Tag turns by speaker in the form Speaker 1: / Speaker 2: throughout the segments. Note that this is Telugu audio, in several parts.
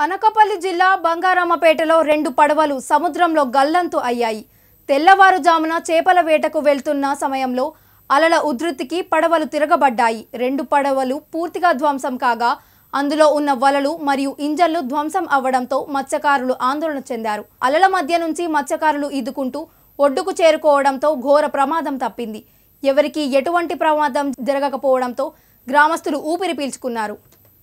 Speaker 1: అనకాపల్లి జిల్లా బంగారామపేటలో రెండు పడవలు సముద్రంలో గల్లంతు అయ్యాయి తెల్లవారుజామున చేపల వేటకు వెళ్తున్న సమయంలో అలల ఉధృతికి పడవలు తిరగబడ్డాయి రెండు పడవలు పూర్తిగా ధ్వంసం కాగా అందులో ఉన్న వలలు మరియు ఇంజన్లు ధ్వంసం అవ్వడంతో మత్స్యకారులు ఆందోళన చెందారు అలల మధ్య నుంచి మత్స్యకారులు ఈదుకుంటూ ఒడ్డుకు చేరుకోవడంతో ఘోర ప్రమాదం తప్పింది ఎవరికీ ఎటువంటి ప్రమాదం జరగకపోవడంతో గ్రామస్తులు ఊపిరి పీల్చుకున్నారు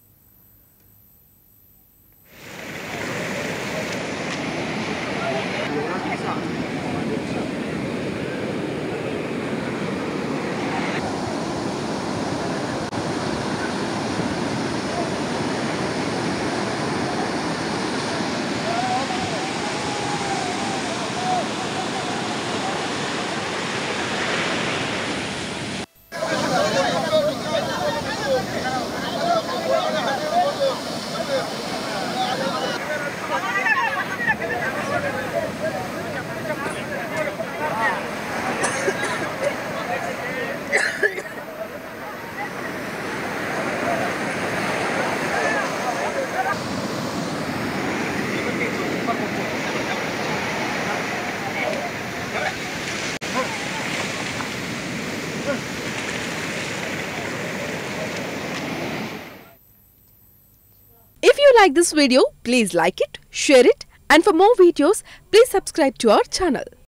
Speaker 2: If you like this video, please like it, share it, and for more videos, please subscribe to our channel.